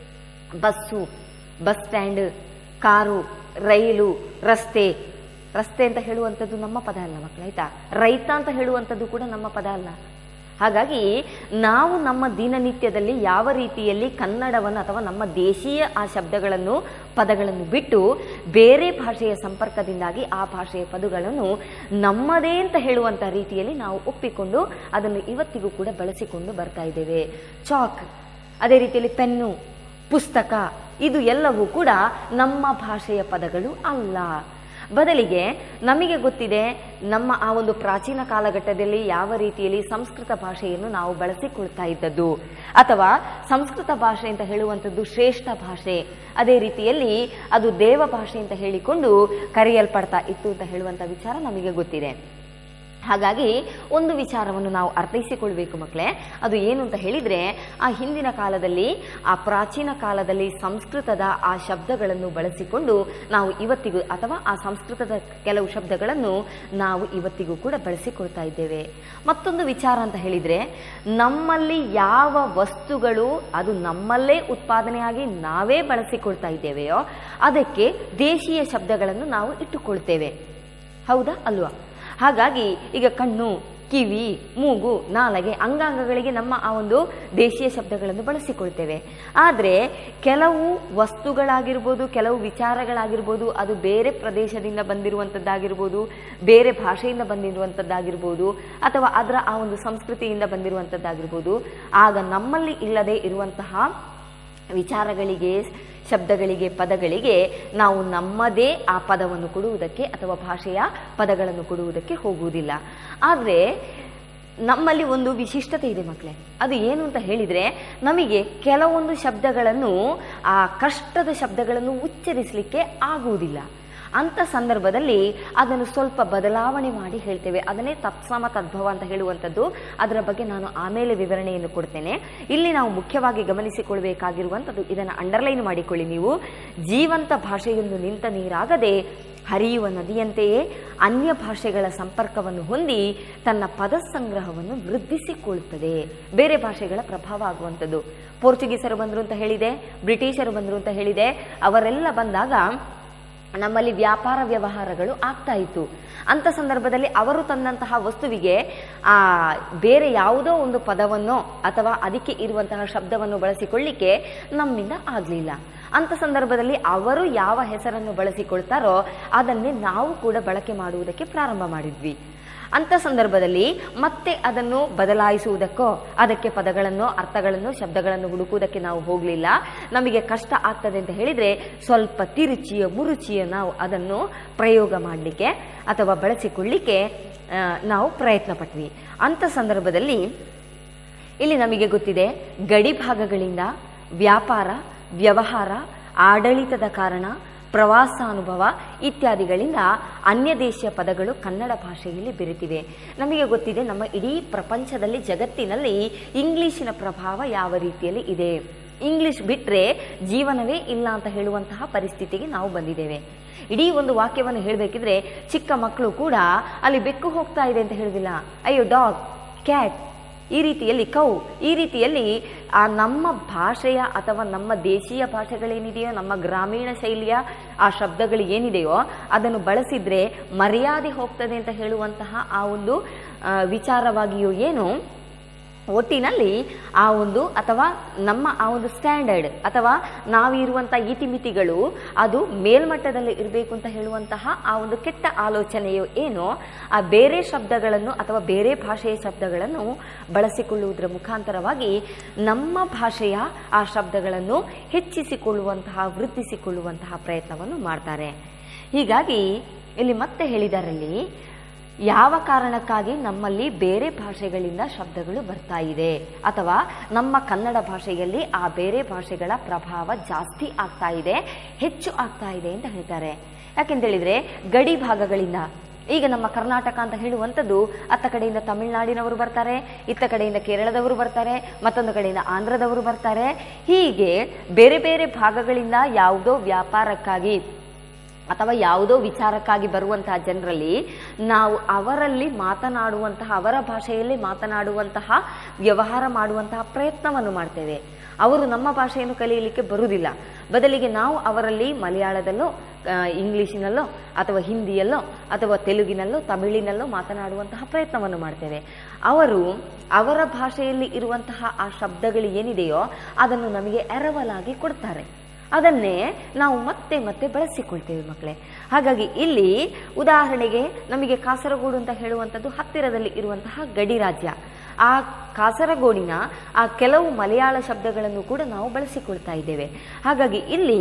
ಬಸ್ಸು ಬಸ್ ಸ್ಟ್ಯಾಂಡ್ ಕಾರು ರೈಲು ರಸ್ತೆ ರಸ್ತೆ ಅಂತ ಹೇಳುವಂಥದ್ದು ನಮ್ಮ ಪದ ಅಲ್ಲ ಮಕ್ಕಳು ಆಯ್ತಾ ರೈತ ಅಂತ ಹೇಳುವಂಥದ್ದು ಕೂಡ ನಮ್ಮ ಪದ ಅಲ್ಲ ಹಾಗಾಗಿ ನಾವು ನಮ್ಮ ದಿನನಿತ್ಯದಲ್ಲಿ ಯಾವ ರೀತಿಯಲ್ಲಿ ಕನ್ನಡವನ್ನು ಅಥವಾ ನಮ್ಮ ದೇಶೀಯ ಆ ಶಬ್ದಗಳನ್ನು ಪದಗಳನ್ನು ಬಿಟ್ಟು ಬೇರೆ ಭಾಷೆಯ ಸಂಪರ್ಕದಿಂದಾಗಿ ಆ ಭಾಷೆಯ ಪದಗಳನ್ನು ನಮ್ಮದೇ ಅಂತ ಹೇಳುವಂಥ ರೀತಿಯಲ್ಲಿ ನಾವು ಒಪ್ಪಿಕೊಂಡು ಅದನ್ನು ಇವತ್ತಿಗೂ ಕೂಡ ಬಳಸಿಕೊಂಡು ಬರ್ತಾ ಇದ್ದೇವೆ ಚಾಕ್ ಅದೇ ರೀತಿಯಲ್ಲಿ ಪೆನ್ನು ಪುಸ್ತಕ ಇದು ಎಲ್ಲವೂ ಕೂಡ ನಮ್ಮ ಭಾಷೆಯ ಪದಗಳು ಅಲ್ಲ ಬದಲಿಗೆ ನಮಗೆ ಗೊತ್ತಿದೆ ನಮ್ಮ ಆ ಒಂದು ಪ್ರಾಚೀನ ಕಾಲಘಟ್ಟದಲ್ಲಿ ಯಾವ ರೀತಿಯಲ್ಲಿ ಸಂಸ್ಕೃತ ಭಾಷೆಯನ್ನು ನಾವು ಬಳಸಿಕೊಳ್ತಾ ಇದ್ದದ್ದು ಅಥವಾ ಸಂಸ್ಕೃತ ಭಾಷೆ ಅಂತ ಹೇಳುವಂಥದ್ದು ಶ್ರೇಷ್ಠ ಭಾಷೆ ಅದೇ ರೀತಿಯಲ್ಲಿ ಅದು ದೇವ ಭಾಷೆ ಅಂತ ಹೇಳಿಕೊಂಡು ಕರೆಯಲ್ಪಡ್ತಾ ಇತ್ತು ಅಂತ ಹೇಳುವಂಥ ವಿಚಾರ ನಮಗೆ ಗೊತ್ತಿದೆ ಹಾಗಾಗಿ ಒಂದು ವಿಚಾರವನ್ನು ನಾವು ಅರ್ಥೈಸಿಕೊಳ್ಬೇಕು ಮಕ್ಕಳೇ ಅದು ಏನು ಅಂತ ಹೇಳಿದರೆ ಆ ಹಿಂದಿನ ಕಾಲದಲ್ಲಿ ಆ ಪ್ರಾಚೀನ ಕಾಲದಲ್ಲಿ ಸಂಸ್ಕೃತದ ಆ ಶಬ್ದಗಳನ್ನು ಬಳಸಿಕೊಂಡು ನಾವು ಇವತ್ತಿಗೂ ಅಥವಾ ಆ ಸಂಸ್ಕೃತದ ಕೆಲವು ಶಬ್ದಗಳನ್ನು ನಾವು ಇವತ್ತಿಗೂ ಕೂಡ ಬಳಸಿಕೊಳ್ತಾ ಇದ್ದೇವೆ ಮತ್ತೊಂದು ವಿಚಾರ ಅಂತ ಹೇಳಿದರೆ ನಮ್ಮಲ್ಲಿ ಯಾವ ವಸ್ತುಗಳು ಅದು ನಮ್ಮಲ್ಲೇ ಉತ್ಪಾದನೆಯಾಗಿ ನಾವೇ ಬಳಸಿಕೊಳ್ತಾ ಇದ್ದೇವೆಯೋ ಅದಕ್ಕೆ ದೇಶೀಯ ಶಬ್ದಗಳನ್ನು ನಾವು ಇಟ್ಟುಕೊಳ್ತೇವೆ ಹೌದಾ ಅಲ್ವಾ ಹಾಗಾಗಿ ಈಗ ಕಣ್ಣು ಕಿವಿ ಮೂಗು ನಾಲಗೆ ಅಂಗಾಂಗಗಳಿಗೆ ನಮ್ಮ ಆ ಒಂದು ದೇಶೀಯ ಶಬ್ದಗಳನ್ನು ಬಳಸಿಕೊಳ್ತೇವೆ ಆದರೆ ಕೆಲವು ವಸ್ತುಗಳಾಗಿರ್ಬೋದು ಕೆಲವು ವಿಚಾರಗಳಾಗಿರ್ಬೋದು ಅದು ಬೇರೆ ಪ್ರದೇಶದಿಂದ ಬಂದಿರುವಂಥದ್ದಾಗಿರ್ಬೋದು ಬೇರೆ ಭಾಷೆಯಿಂದ ಬಂದಿರುವಂಥದ್ದಾಗಿರ್ಬೋದು ಅಥವಾ ಅದರ ಆ ಒಂದು ಸಂಸ್ಕೃತಿಯಿಂದ ಬಂದಿರುವಂಥದ್ದಾಗಿರ್ಬೋದು ಆಗ ನಮ್ಮಲ್ಲಿ ಇಲ್ಲದೆ ಇರುವಂತಹ ವಿಚಾರಗಳಿಗೆ ಶಬ್ದಗಳಿಗೆ ಪದಗಳಿಗೆ ನಾವು ನಮ್ಮದೇ ಆ ಪದವನ್ನು ಕೊಡುವುದಕ್ಕೆ ಅಥವಾ ಭಾಷೆಯ ಪದಗಳನ್ನು ಕೊಡುವುದಕ್ಕೆ ಹೋಗುವುದಿಲ್ಲ ಆದರೆ ನಮ್ಮಲ್ಲಿ ಒಂದು ವಿಶಿಷ್ಟತೆ ಇದೆ ಮಕ್ಕಳೇ ಅದು ಏನು ಅಂತ ಹೇಳಿದರೆ ನಮಗೆ ಕೆಲವೊಂದು ಶಬ್ದಗಳನ್ನು ಆ ಕಷ್ಟದ ಶಬ್ದಗಳನ್ನು ಉಚ್ಚರಿಸಲಿಕ್ಕೆ ಆಗುವುದಿಲ್ಲ ಅಂಥ ಸಂದರ್ಭದಲ್ಲಿ ಅದನ್ನು ಸ್ವಲ್ಪ ಬದಲಾವಣೆ ಮಾಡಿ ಹೇಳ್ತೇವೆ ಅದನ್ನೇ ತತ್ಸಮ ತದ್ಭವ ಅಂತ ಹೇಳುವಂಥದ್ದು ಅದರ ಬಗ್ಗೆ ನಾನು ಆಮೇಲೆ ವಿವರಣೆಯನ್ನು ಕೊಡ್ತೇನೆ ಇಲ್ಲಿ ನಾವು ಮುಖ್ಯವಾಗಿ ಗಮನಿಸಿಕೊಳ್ಬೇಕಾಗಿರುವಂಥದ್ದು ಇದನ್ನು ಅಂಡರ್ಲೈನ್ ಮಾಡಿಕೊಳ್ಳಿ ನೀವು ಜೀವಂತ ಭಾಷೆಯೊಂದು ನಿಂತ ನೀರಾಗದೆ ಹರಿಯುವ ನದಿಯಂತೆಯೇ ಅನ್ಯ ಭಾಷೆಗಳ ಸಂಪರ್ಕವನ್ನು ಹೊಂದಿ ತನ್ನ ಪದ ಸಂಗ್ರಹವನ್ನು ವೃದ್ಧಿಸಿಕೊಳ್ಳುತ್ತದೆ ಬೇರೆ ಭಾಷೆಗಳ ಪ್ರಭಾವ ಆಗುವಂಥದ್ದು ಪೋರ್ಚುಗೀಸರು ಬಂದರು ಅಂತ ಹೇಳಿದೆ ಬ್ರಿಟಿಷರು ಬಂದರು ಅಂತ ಹೇಳಿದೆ ಅವರೆಲ್ಲ ಬಂದಾಗ ನಮ್ಮಲ್ಲಿ ವ್ಯಾಪಾರ ವ್ಯವಹಾರಗಳು ಆಗ್ತಾ ಇತ್ತು ಅಂಥ ಸಂದರ್ಭದಲ್ಲಿ ಅವರು ತಂದಂತಹ ವಸ್ತುವಿಗೆ ಆ ಬೇರೆ ಯಾವುದೋ ಒಂದು ಪದವನ್ನೋ ಅಥವಾ ಅದಕ್ಕೆ ಇರುವಂತಹ ಶಬ್ದವನ್ನು ಬಳಸಿಕೊಳ್ಳಿಕ್ಕೆ ನಮ್ಮಿಂದ ಆಗಲಿಲ್ಲ ಅಂಥ ಸಂದರ್ಭದಲ್ಲಿ ಅವರು ಯಾವ ಹೆಸರನ್ನು ಬಳಸಿಕೊಳ್ತಾರೋ ಅದನ್ನೇ ನಾವು ಕೂಡ ಬಳಕೆ ಮಾಡುವುದಕ್ಕೆ ಪ್ರಾರಂಭ ಮಾಡಿದ್ವಿ ಅಂಥ ಸಂದರ್ಭದಲ್ಲಿ ಮತ್ತೆ ಅದನ್ನು ಬದಲಾಯಿಸುವುದಕ್ಕೋ ಅದಕ್ಕೆ ಪದಗಳನ್ನು ಅರ್ಥಗಳನ್ನು ಶಬ್ದಗಳನ್ನು ಹುಡುಕುವುದಕ್ಕೆ ನಾವು ಹೋಗಲಿಲ್ಲ ನಮಗೆ ಕಷ್ಟ ಆಗ್ತದೆ ಅಂತ ಹೇಳಿದರೆ ಸ್ವಲ್ಪ ತಿರುಚಿಯ ಮುರುಚಿಯ ನಾವು ಅದನ್ನು ಪ್ರಯೋಗ ಮಾಡಲಿಕ್ಕೆ ಅಥವಾ ಬಳಸಿಕೊಳ್ಳಿಕ್ಕೆ ಆ, ನಾವು ಪ್ರಯತ್ನ ಪಟ್ವಿ ಅಂಥ ಸಂದರ್ಭದಲ್ಲಿ ಇಲ್ಲಿ ನಮಗೆ ಗೊತ್ತಿದೆ ಗಡಿ ಭಾಗಗಳಿಂದ ವ್ಯಾಪಾರ ವ್ಯವಹಾರ ಆಡಳಿತದ ಕಾರಣ ಪ್ರವಾಸಾನುಭವ ಇತ್ಯಾದಿಗಳಿಂದ ಅನ್ಯ ದೇಶೀಯ ಪದಗಳು ಕನ್ನಡ ಭಾಷೆಯಲ್ಲಿ ಬೆರೆತಿವೆ ನಮಗೆ ಗೊತ್ತಿದೆ ನಮ್ಮ ಇಡೀ ಪ್ರಪಂಚದಲ್ಲಿ ಜಗತ್ತಿನಲ್ಲಿ ಇಂಗ್ಲಿಶಿನ ಪ್ರಭಾವ ಯಾವ ರೀತಿಯಲ್ಲಿ ಇದೆ ಇಂಗ್ಲಿಷ್ ಬಿಟ್ಟರೆ ಜೀವನವೇ ಇಲ್ಲ ಅಂತ ಹೇಳುವಂತಹ ಪರಿಸ್ಥಿತಿಗೆ ನಾವು ಬಂದಿದ್ದೇವೆ ಇಡೀ ಒಂದು ವಾಕ್ಯವನ್ನು ಹೇಳಬೇಕಿದ್ರೆ ಚಿಕ್ಕ ಮಕ್ಕಳು ಕೂಡ ಅಲ್ಲಿ ಬೆಕ್ಕು ಹೋಗ್ತಾ ಇದೆ ಅಂತ ಹೇಳುದಿಲ್ಲ ಅಯ್ಯೋ ಡಾಗ್ ಕ್ಯಾಟ್ ಈ ರೀತಿಯಲ್ಲಿ ಕೌ ಈ ರೀತಿಯಲ್ಲಿ ಆ ನಮ್ಮ ಭಾಷೆಯ ಅಥವಾ ನಮ್ಮ ದೇಶೀಯ ಭಾಷೆಗಳೇನಿದೆಯೋ ನಮ್ಮ ಗ್ರಾಮೀಣ ಶೈಲಿಯ ಆ ಶಬ್ದಗಳು ಏನಿದೆಯೋ ಅದನ್ನು ಬಳಸಿದ್ರೆ ಮರ್ಯಾದೆ ಹೋಗ್ತದೆ ಅಂತ ಹೇಳುವಂತಹ ಆ ಒಂದು ಆ, ವಿಚಾರವಾಗಿಯೂ ಏನು ಒಟ್ಟಿನಲ್ಲಿ ಆ ಒಂದು ಅಥವಾ ನಮ್ಮ ಆ ಒಂದು ಸ್ಟ್ಯಾಂಡರ್ಡ್ ಅಥವಾ ನಾವಿರುವಂಥ ಇತಿಮಿತಿಗಳು ಅದು ಮೇಲ್ಮಟ್ಟದಲ್ಲಿ ಇರಬೇಕು ಅಂತ ಹೇಳುವಂತಹ ಆ ಒಂದು ಕೆಟ್ಟ ಆಲೋಚನೆಯು ಏನು ಆ ಬೇರೆ ಶಬ್ದಗಳನ್ನು ಅಥವಾ ಬೇರೆ ಭಾಷೆಯ ಶಬ್ದಗಳನ್ನು ಬಳಸಿಕೊಳ್ಳುವುದರ ಮುಖಾಂತರವಾಗಿ ನಮ್ಮ ಭಾಷೆಯ ಆ ಶಬ್ದಗಳನ್ನು ಹೆಚ್ಚಿಸಿಕೊಳ್ಳುವಂತಹ ವೃದ್ಧಿಸಿಕೊಳ್ಳುವಂತಹ ಪ್ರಯತ್ನವನ್ನು ಮಾಡ್ತಾರೆ ಹೀಗಾಗಿ ಇಲ್ಲಿ ಮತ್ತೆ ಹೇಳಿದರಲ್ಲಿ ಯಾವ ಕಾರಣಕ್ಕಾಗಿ ನಮ್ಮಲ್ಲಿ ಬೇರೆ ಭಾಷೆಗಳಿಂದ ಶಬ್ದಗಳು ಬರ್ತಾ ಇದೆ ಅಥವಾ ನಮ್ಮ ಕನ್ನಡ ಭಾಷೆಯಲ್ಲಿ ಆ ಬೇರೆ ಭಾಷೆಗಳ ಪ್ರಭಾವ ಜಾಸ್ತಿ ಆಗ್ತಾ ಇದೆ ಹೆಚ್ಚು ಆಗ್ತಾ ಇದೆ ಅಂತ ಹೇಳ್ತಾರೆ ಯಾಕೆಂತೇಳಿದ್ರೆ ಗಡಿ ಭಾಗಗಳಿಂದ ಈಗ ನಮ್ಮ ಕರ್ನಾಟಕ ಅಂತ ಹೇಳುವಂಥದ್ದು ಅತ್ತ ಕಡೆಯಿಂದ ತಮಿಳುನಾಡಿನವರು ಬರ್ತಾರೆ ಇತ್ತ ಕಡೆಯಿಂದ ಕೇರಳದವರು ಬರ್ತಾರೆ ಮತ್ತೊಂದು ಕಡೆಯಿಂದ ಆಂಧ್ರದವರು ಬರ್ತಾರೆ ಹೀಗೆ ಬೇರೆ ಬೇರೆ ಭಾಗಗಳಿಂದ ಯಾವುದೋ ವ್ಯಾಪಾರಕ್ಕಾಗಿ ಅಥವಾ ಯಾವುದೋ ವಿಚಾರಕ್ಕಾಗಿ ಬರುವಂತಹ ಜನರಲ್ಲಿ ನಾವು ಅವರಲ್ಲಿ ಮಾತನಾಡುವಂತಹ ಅವರ ಭಾಷೆಯಲ್ಲಿ ಮಾತನಾಡುವಂತಹ ವ್ಯವಹಾರ ಮಾಡುವಂತಹ ಪ್ರಯತ್ನವನ್ನು ಮಾಡ್ತೇವೆ ಅವರು ನಮ್ಮ ಭಾಷೆಯನ್ನು ಕಲಿಯಲಿಕ್ಕೆ ಬರುವುದಿಲ್ಲ ಬದಲಿಗೆ ನಾವು ಅವರಲ್ಲಿ ಮಲಯಾಳದಲ್ಲೋ ಆ, ಇಂಗ್ಲಿಷಿನಲ್ಲೋ ಅಥವಾ ಹಿಂದಿಯಲ್ಲೋ ಅಥವಾ ತೆಲುಗಿನಲ್ಲೋ ತಮಿಳಿನಲ್ಲೋ ಮಾತನಾಡುವಂತಹ ಪ್ರಯತ್ನವನ್ನು ಮಾಡ್ತೇವೆ ಅವರು ಅವರ ಭಾಷೆಯಲ್ಲಿ ಇರುವಂತಹ ಆ ಶಬ್ದಗಳು ಏನಿದೆಯೋ ಅದನ್ನು ನಮಗೆ ಎರವಲಾಗಿ ಕೊಡ್ತಾರೆ ಅದನ್ನೇ ನಾವು ಮತ್ತೆ ಮತ್ತೆ ಬಳಸಿಕೊಳ್ತೇವೆ ಮಕ್ಕಳೇ ಹಾಗಾಗಿ ಇಲ್ಲಿ ಉದಾಹರಣೆಗೆ ನಮಗೆ ಕಾಸರಗೋಡು ಅಂತ ಹೇಳುವಂಥದ್ದು ಹತ್ತಿರದಲ್ಲಿ ಇರುವಂತಹ ಗಡಿ ರಾಜ್ಯ ಆ ಕಾಸರಗೋಡಿನ ಆ ಕೆಲವು ಮಲಯಾಳ ಶಬ್ದಗಳನ್ನು ಕೂಡ ನಾವು ಬಳಸಿಕೊಳ್ತಾ ಇದ್ದೇವೆ ಹಾಗಾಗಿ ಇಲ್ಲಿ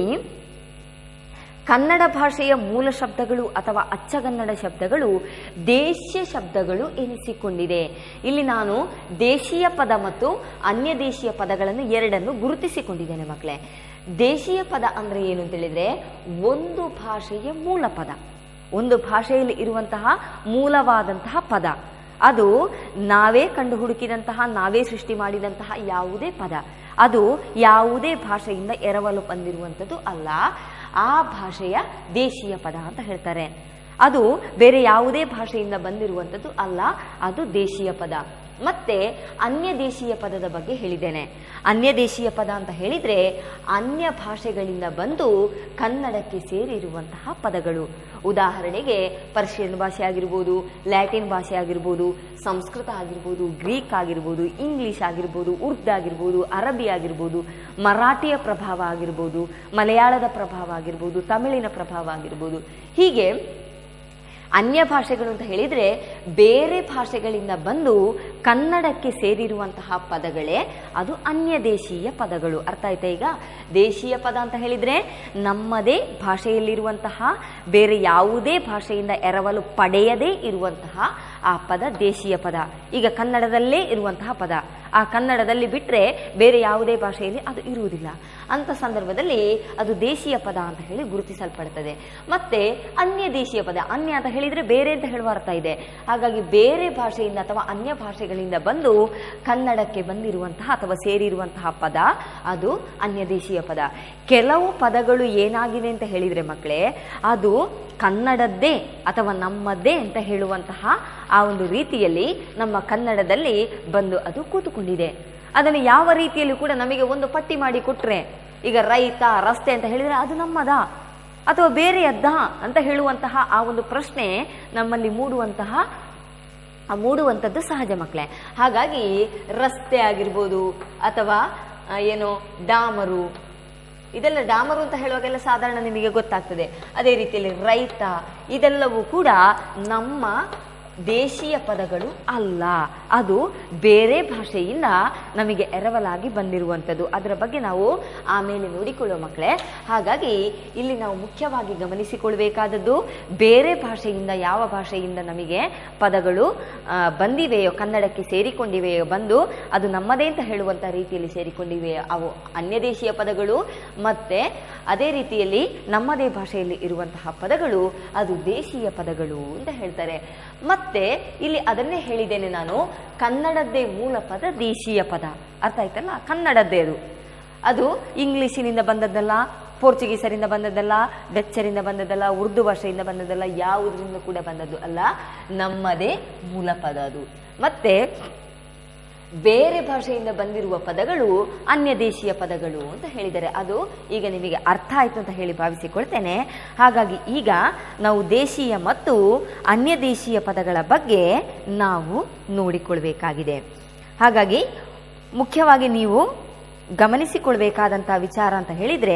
ಕನ್ನಡ ಭಾಷೆಯ ಮೂಲ ಶಬ್ದಗಳು ಅಥವಾ ಅಚ್ಚಗನ್ನಡ ಶಬ್ದಗಳು ದೇಶೀಯ ಶಬ್ದಗಳು ಎನಿಸಿಕೊಂಡಿದೆ ಇಲ್ಲಿ ನಾನು ದೇಶೀಯ ಪದ ಮತ್ತು ಅನ್ಯ ದೇಶೀಯ ಪದಗಳನ್ನು ಎರಡನ್ನು ಗುರುತಿಸಿಕೊಂಡಿದ್ದೇನೆ ಮಕ್ಕಳೇ ದೇಶೀಯ ಪದ ಅಂದ್ರೆ ಏನು ಅಂತ ಹೇಳಿದ್ರೆ ಒಂದು ಭಾಷೆಯ ಮೂಲ ಪದ ಒಂದು ಭಾಷೆಯಲ್ಲಿ ಇರುವಂತಹ ಮೂಲವಾದಂತಹ ಪದ ಅದು ನಾವೇ ಕಂಡು ಹುಡುಕಿದಂತಹ ನಾವೇ ಸೃಷ್ಟಿ ಮಾಡಿದಂತಹ ಯಾವುದೇ ಪದ ಅದು ಯಾವುದೇ ಭಾಷೆಯಿಂದ ಎರವಲು ಬಂದಿರುವಂಥದ್ದು ಅಲ್ಲ ಆ ಭಾಷೆಯ ದೇಶೀಯ ಪದ ಅಂತ ಹೇಳ್ತಾರೆ ಅದು ಬೇರೆ ಯಾವುದೇ ಭಾಷೆಯಿಂದ ಬಂದಿರುವಂಥದ್ದು ಅಲ್ಲ ಅದು ದೇಶೀಯ ಪದ ಮತ್ತೆ ಅನ್ಯ ದೇಶೀಯ ಪದದ ಬಗ್ಗೆ ಹೇಳಿದ್ದೇನೆ ಅನ್ಯ ದೇಶೀಯ ಪದ ಅಂತ ಹೇಳಿದರೆ ಅನ್ಯ ಭಾಷೆಗಳಿಂದ ಬಂದು ಕನ್ನಡಕ್ಕೆ ಸೇರಿರುವಂತಹ ಪದಗಳು ಉದಾಹರಣೆಗೆ ಪರ್ಷಿಯನ್ ಭಾಷೆ ಆಗಿರ್ಬೋದು ಲ್ಯಾಟಿನ್ ಭಾಷೆ ಆಗಿರ್ಬೋದು ಸಂಸ್ಕೃತ ಆಗಿರ್ಬೋದು ಗ್ರೀಕ್ ಆಗಿರ್ಬೋದು ಇಂಗ್ಲಿಷ್ ಆಗಿರ್ಬೋದು ಉರ್ದು ಆಗಿರ್ಬೋದು ಅರಬಿ ಆಗಿರ್ಬೋದು ಮರಾಠಿಯ ಪ್ರಭಾವ ಆಗಿರ್ಬೋದು ಮಲಯಾಳದ ಪ್ರಭಾವ ಆಗಿರ್ಬೋದು ತಮಿಳಿನ ಪ್ರಭಾವ ಆಗಿರ್ಬೋದು ಹೀಗೆ ಅನ್ಯ ಭಾಷೆಗಳು ಅಂತ ಹೇಳಿದರೆ ಬೇರೆ ಭಾಷೆಗಳಿಂದ ಬಂದು ಕನ್ನಡಕ್ಕೆ ಸೇರಿರುವಂತಹ ಪದಗಳೇ ಅದು ಅನ್ಯ ದೇಶೀಯ ಪದಗಳು ಅರ್ಥ ಆಯ್ತಾ ಈಗ ದೇಶೀಯ ಪದ ಅಂತ ಹೇಳಿದರೆ ನಮ್ಮದೇ ಭಾಷೆಯಲ್ಲಿರುವಂತಹ ಬೇರೆ ಯಾವುದೇ ಭಾಷೆಯಿಂದ ಎರವಲು ಪಡೆಯದೇ ಇರುವಂತಹ ಆ ಪದ ದೇಶೀಯ ಪದ ಈಗ ಕನ್ನಡದಲ್ಲೇ ಇರುವಂತಹ ಪದ ಆ ಕನ್ನಡದಲ್ಲಿ ಬಿಟ್ಟರೆ ಬೇರೆ ಯಾವುದೇ ಭಾಷೆಯಲ್ಲಿ ಅದು ಇರುವುದಿಲ್ಲ ಅಂಥ ಸಂದರ್ಭದಲ್ಲಿ ಅದು ದೇಶೀಯ ಪದ ಅಂತ ಹೇಳಿ ಗುರುತಿಸಲ್ಪಡ್ತದೆ ಮತ್ತೆ ಅನ್ಯ ದೇಶೀಯ ಪದ ಅನ್ಯ ಅಂತ ಹೇಳಿದರೆ ಬೇರೆ ಅಂತ ಹೇಳುವ ಅರ್ಥ ಇದೆ ಹಾಗಾಗಿ ಬೇರೆ ಭಾಷೆಯಿಂದ ಅಥವಾ ಅನ್ಯ ಭಾಷೆಗಳಿಂದ ಬಂದು ಕನ್ನಡಕ್ಕೆ ಬಂದಿರುವಂತಹ ಅಥವಾ ಸೇರಿರುವಂತಹ ಪದ ಅದು ಅನ್ಯ ದೇಶೀಯ ಪದ ಕೆಲವು ಪದಗಳು ಏನಾಗಿದೆ ಅಂತ ಹೇಳಿದರೆ ಮಕ್ಕಳೇ ಅದು ಕನ್ನಡದ್ದೇ ಅಥವಾ ನಮ್ಮದ್ದೇ ಅಂತ ಹೇಳುವಂತಹ ಆ ಒಂದು ರೀತಿಯಲ್ಲಿ ನಮ್ಮ ಕನ್ನಡದಲ್ಲಿ ಬಂದು ಅದು ಕೂತುಕೊಂಡಿದೆ ಅದನ್ನು ಯಾವ ರೀತಿಯಲ್ಲಿ ಕೂಡ ನಮಗೆ ಒಂದು ಪಟ್ಟಿ ಮಾಡಿ ಕೊಟ್ರೆ ಈಗ ರೈತ ರಸ್ತೆ ಅಂತ ಹೇಳಿದರೆ ಅದು ನಮ್ಮದಾ ಅಥವಾ ಬೇರೆಯದ್ದಾ ಅಂತ ಹೇಳುವಂತಹ ಆ ಒಂದು ಪ್ರಶ್ನೆ ನಮ್ಮಲ್ಲಿ ಮೂಡುವಂತಹ ಆ ಮೂಡುವಂಥದ್ದು ಸಹಜ ಮಕ್ಕಳೇ ಹಾಗಾಗಿ ರಸ್ತೆ ಆಗಿರ್ಬೋದು ಅಥವಾ ಆ, ಏನು ಡಾಮರು ಇದೆಲ್ಲ ಡಾಮರು ಅಂತ ಹೇಳುವಾಗೆಲ್ಲ ಸಾಧಾರಣ ನಿಮಗೆ ಗೊತ್ತಾಗ್ತದೆ ಅದೇ ರೀತಿಯಲ್ಲಿ ರೈತ ಇದೆಲ್ಲವೂ ಕೂಡ ನಮ್ಮ ದೇಶೀಯ ಪದಗಳು ಅಲ್ಲ ಅದು ಬೇರೆ ಭಾಷೆಯಿಂದ ನಮಗೆ ಎರವಲಾಗಿ ಬಂದಿರುವಂಥದ್ದು ಅದರ ಬಗ್ಗೆ ನಾವು ಆಮೇಲೆ ನೋಡಿಕೊಳ್ಳುವ ಮಕ್ಕಳೇ ಹಾಗಾಗಿ ಇಲ್ಲಿ ನಾವು ಮುಖ್ಯವಾಗಿ ಗಮನಿಸಿಕೊಳ್ಬೇಕಾದದ್ದು ಬೇರೆ ಭಾಷೆಯಿಂದ ಯಾವ ಭಾಷೆಯಿಂದ ನಮಗೆ ಪದಗಳು ಆ, ಬಂದಿವೆಯೋ ಕನ್ನಡಕ್ಕೆ ಸೇರಿಕೊಂಡಿವೆಯೋ ಬಂದು ಅದು ನಮ್ಮದೇ ಅಂತ ಹೇಳುವಂಥ ರೀತಿಯಲ್ಲಿ ಸೇರಿಕೊಂಡಿವೆಯೋ ಅವು ಅನ್ಯ ದೇಶೀಯ ಪದಗಳು ಮತ್ತೆ ಅದೇ ರೀತಿಯಲ್ಲಿ ನಮ್ಮದೇ ಭಾಷೆಯಲ್ಲಿ ಇರುವಂತಹ ಪದಗಳು ಅದು ದೇಶೀಯ ಪದಗಳು ಅಂತ ಹೇಳ್ತಾರೆ ಮತ್ತೆ ಇಲ್ಲಿ ಅದನ್ನೇ ಹೇಳಿದ್ದೇನೆ ನಾನು ಕನ್ನಡದ್ದೇ ಮೂಲ ಪದ ದೇಶೀಯ ಪದ ಅರ್ಥ ಆಯ್ತಲ್ಲ ಕನ್ನಡದ್ದೇ ಅದು ಅದು ಇಂಗ್ಲಿಷಿನಿಂದ ಬಂದದ್ದಲ್ಲ ಪೋರ್ಚುಗೀಸರಿಂದ ಬಂದದ್ದಲ್ಲ ಡಚ್ಚರಿಂದ ಬಂದದ್ದಲ್ಲ ಉರ್ದು ಭಾಷೆಯಿಂದ ಬಂದದ್ದಲ್ಲ ಯಾವುದರಿಂದ ಕೂಡ ಬಂದದ್ದು ಅಲ್ಲ ನಮ್ಮದೇ ಮೂಲ ಪದ ಅದು ಮತ್ತೆ ಬೇರೆ ಭಾಷೆಯಿಂದ ಬಂದಿರುವ ಪದಗಳು ಅನ್ಯ ದೇಶೀಯ ಪದಗಳು ಅಂತ ಹೇಳಿದ್ದಾರೆ ಅದು ಈಗ ನಿಮಗೆ ಅರ್ಥ ಆಯಿತು ಅಂತ ಹೇಳಿ ಭಾವಿಸಿಕೊಳ್ತೇನೆ ಹಾಗಾಗಿ ಈಗ ನಾವು ದೇಶೀಯ ಮತ್ತು ಅನ್ಯ ದೇಶೀಯ ಪದಗಳ ಬಗ್ಗೆ ನಾವು ನೋಡಿಕೊಳ್ಬೇಕಾಗಿದೆ ಹಾಗಾಗಿ ಮುಖ್ಯವಾಗಿ ನೀವು ಗಮನಿಸಿಕೊಳ್ಬೇಕಾದಂಥ ವಿಚಾರ ಅಂತ ಹೇಳಿದರೆ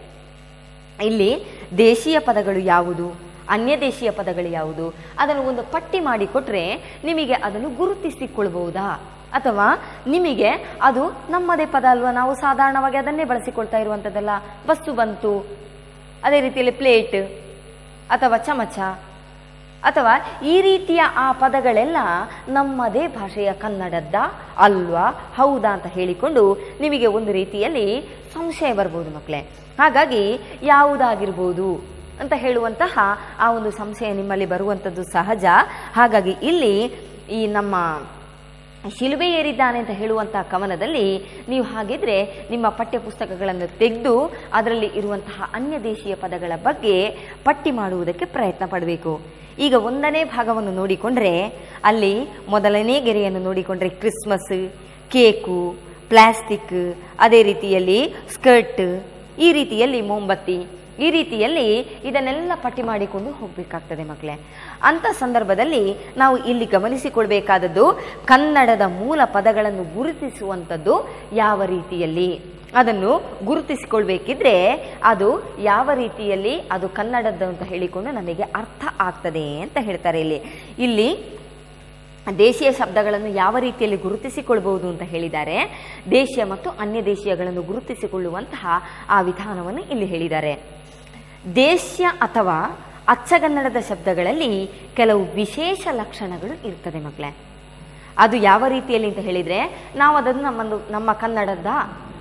ಇಲ್ಲಿ ದೇಶೀಯ ಪದಗಳು ಯಾವುದು ಅನ್ಯ ದೇಶೀಯ ಪದಗಳು ಯಾವುದು ಅದನ್ನು ಒಂದು ಪಟ್ಟಿ ಮಾಡಿಕೊಟ್ರೆ ನಿಮಗೆ ಅದನ್ನು ಗುರುತಿಸಿಕೊಳ್ಬಹುದಾ ಅಥವಾ ನಿಮಗೆ ಅದು ನಮ್ಮದೇ ಪದ ಅಲ್ವಾ ನಾವು ಸಾಧಾರಣವಾಗಿ ಅದನ್ನೇ ಬಳಸಿಕೊಳ್ತಾ ಇರುವಂಥದ್ದಲ್ಲ ಬಸ್ಸು ಬಂತು ಅದೇ ರೀತಿಯಲ್ಲಿ ಪ್ಲೇಟ್ ಅಥವಾ ಚಮಚ ಅಥವಾ ಈ ರೀತಿಯ ಆ ಪದಗಳೆಲ್ಲ ನಮ್ಮದೇ ಭಾಷೆಯ ಕನ್ನಡದ್ದ ಅಲ್ವಾ ಹೌದಾ ಅಂತ ಹೇಳಿಕೊಂಡು ನಿಮಗೆ ಒಂದು ರೀತಿಯಲ್ಲಿ ಸಂಶಯ ಬರ್ಬೋದು ಮಕ್ಕಳೇ ಹಾಗಾಗಿ ಯಾವುದಾಗಿರ್ಬೋದು ಅಂತ ಹೇಳುವಂತಹ ಆ ಒಂದು ಸಂಶಯ ನಿಮ್ಮಲ್ಲಿ ಬರುವಂಥದ್ದು ಸಹಜ ಹಾಗಾಗಿ ಇಲ್ಲಿ ಈ ನಮ್ಮ ಶಿಲುಬೆ ಏರಿದ್ದಾನೆ ಅಂತ ಹೇಳುವಂತಹ ಕವನದಲ್ಲಿ ನೀವು ಹಾಗಿದ್ರೆ ನಿಮ್ಮ ಪಠ್ಯ ಪುಸ್ತಕಗಳನ್ನು ತೆಗೆದು ಅದರಲ್ಲಿ ಇರುವಂತಹ ಅನ್ಯ ದೇಶೀಯ ಪದಗಳ ಬಗ್ಗೆ ಪಟ್ಟಿ ಮಾಡುವುದಕ್ಕೆ ಪ್ರಯತ್ನ ಪಡಬೇಕು ಈಗ ಒಂದನೇ ಭಾಗವನ್ನು ನೋಡಿಕೊಂಡ್ರೆ ಅಲ್ಲಿ ಮೊದಲನೇ ಗೆರೆಯನ್ನು ನೋಡಿಕೊಂಡ್ರೆ ಕ್ರಿಸ್ಮಸ್ ಕೇಕು ಪ್ಲಾಸ್ಟಿಕ್ ಅದೇ ರೀತಿಯಲ್ಲಿ ಸ್ಕರ್ಟ್ ಈ ರೀತಿಯಲ್ಲಿ ಮೊಂಬತ್ತಿ ಈ ರೀತಿಯಲ್ಲಿ ಇದನ್ನೆಲ್ಲ ಪಟ್ಟಿ ಮಾಡಿಕೊಂಡು ಹೋಗಬೇಕಾಗ್ತದೆ ಮಕ್ಕಳೇ ಅಂಥ ಸಂದರ್ಭದಲ್ಲಿ ನಾವು ಇಲ್ಲಿ ಗಮನಿಸಿಕೊಳ್ಬೇಕಾದದ್ದು ಕನ್ನಡದ ಮೂಲ ಪದಗಳನ್ನು ಗುರುತಿಸುವಂಥದ್ದು ಯಾವ ರೀತಿಯಲ್ಲಿ ಅದನ್ನು ಗುರುತಿಸಿಕೊಳ್ಬೇಕಿದ್ರೆ ಅದು ಯಾವ ರೀತಿಯಲ್ಲಿ ಅದು ಕನ್ನಡದ್ದು ಅಂತ ಹೇಳಿಕೊಂಡು ನಮಗೆ ಅರ್ಥ ಆಗ್ತದೆ ಅಂತ ಹೇಳ್ತಾರೆ ಇಲ್ಲಿ ಇಲ್ಲಿ ದೇಶೀಯ ಶಬ್ದಗಳನ್ನು ಯಾವ ರೀತಿಯಲ್ಲಿ ಗುರುತಿಸಿಕೊಳ್ಬಹುದು ಅಂತ ಹೇಳಿದ್ದಾರೆ ದೇಶೀಯ ಮತ್ತು ಅನ್ಯ ದೇಶೀಯಗಳನ್ನು ಗುರುತಿಸಿಕೊಳ್ಳುವಂತಹ ಆ ವಿಧಾನವನ್ನು ಇಲ್ಲಿ ಹೇಳಿದ್ದಾರೆ ದೇಶ್ಯ ಅಥವಾ ಅಚ್ಚಗನ್ನಡದ ಶಬ್ದಗಳಲ್ಲಿ ಕೆಲವು ವಿಶೇಷ ಲಕ್ಷಣಗಳು ಇರ್ತದೆ ಮಕ್ಕಳೇ ಅದು ಯಾವ ರೀತಿಯಲ್ಲಿ ಅಂತ ಹೇಳಿದರೆ ನಾವು ಅದನ್ನು ನಮ್ಮೊಂದು ನಮ್ಮ ಕನ್ನಡದ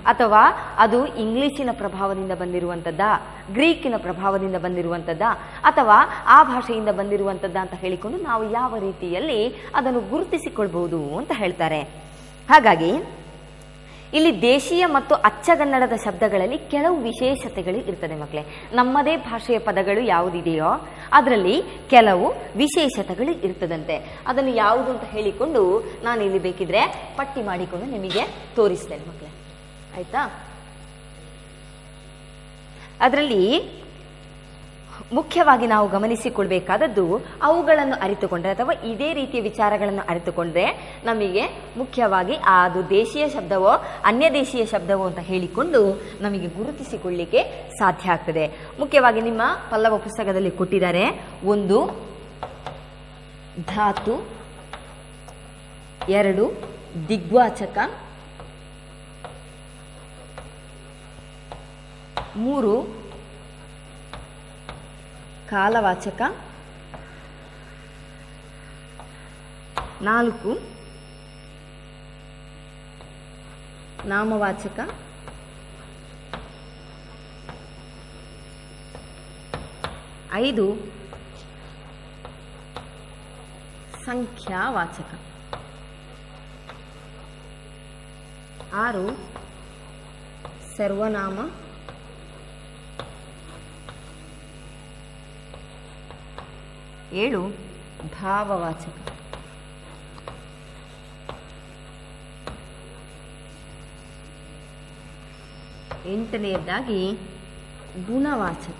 ಅಥವಾ ಅದು ಇಂಗ್ಲಿಶಿನ ಪ್ರಭಾವದಿಂದ ಬಂದಿರುವಂಥದ್ದ ಗ್ರೀಕಿನ ಪ್ರಭಾವದಿಂದ ಬಂದಿರುವಂಥದ್ದ ಅಥವಾ ಆ ಭಾಷೆಯಿಂದ ಬಂದಿರುವಂಥದ್ದ ಅಂತ ಹೇಳಿಕೊಂಡು ನಾವು ಯಾವ ರೀತಿಯಲ್ಲಿ ಅದನ್ನು ಗುರುತಿಸಿಕೊಳ್ಬಹುದು ಅಂತ ಹೇಳ್ತಾರೆ ಹಾಗಾಗಿ ಇಲ್ಲಿ ದೇಶೀಯ ಮತ್ತು ಅಚ್ಚಗನ್ನಡದ ಶಬ್ದಗಳಲ್ಲಿ ಕೆಲವು ವಿಶೇಷತೆಗಳು ಇರ್ತದೆ ಮಕ್ಕಳೇ ನಮ್ಮದೇ ಭಾಷೆಯ ಪದಗಳು ಯಾವುದಿದೆಯೋ ಅದರಲ್ಲಿ ಕೆಲವು ವಿಶೇಷತೆಗಳು ಇರ್ತದಂತೆ ಅದನ್ನು ಯಾವುದು ಅಂತ ಹೇಳಿಕೊಂಡು ನಾನು ಇಲ್ಲಿ ಬೇಕಿದ್ರೆ ಪಟ್ಟಿ ಮಾಡಿಕೊಂಡು ನಿಮಗೆ ತೋರಿಸ್ತೇನೆ ಮಕ್ಕಳೇ ಆಯ್ತಾ ಅದರಲ್ಲಿ ಮುಖ್ಯವಾಗಿ ನಾವು ಗಮನಿಸಿಕೊಳ್ಬೇಕಾದದ್ದು ಅವುಗಳನ್ನು ಅರಿತುಕೊಂಡ್ರೆ ಅಥವಾ ಇದೇ ರೀತಿಯ ವಿಚಾರಗಳನ್ನು ಅರಿತುಕೊಂಡ್ರೆ ನಮಗೆ ಮುಖ್ಯವಾಗಿ ಅದು ದೇಶೀಯ ಶಬ್ದವೋ ಅನ್ಯ ದೇಶೀಯ ಶಬ್ದವೋ ಅಂತ ಹೇಳಿಕೊಂಡು ನಮಗೆ ಗುರುತಿಸಿಕೊಳ್ಳಿಕ್ಕೆ ಸಾಧ್ಯ ಆಗ್ತದೆ ಮುಖ್ಯವಾಗಿ ನಿಮ್ಮ ಪಲ್ಲವ ಪುಸ್ತಕದಲ್ಲಿ ಕೊಟ್ಟಿದ್ದಾರೆ ಒಂದು ಧಾತು ಎರಡು ದಿಗ್ವಾಚಕ ಮೂರು ಕಾಲವಾಚಕ ನಾಲ್ಕು ನಾಮವಾಚಕ ಐದು ಸಂಖ್ಯಾವಾಚಕ ಆರು ಸರ್ವನಾಮ ಏಳು ಭಾವವಾಚಕ ಎಂಟನೆಯದಾಗಿ ಗುಣವಾಚಕ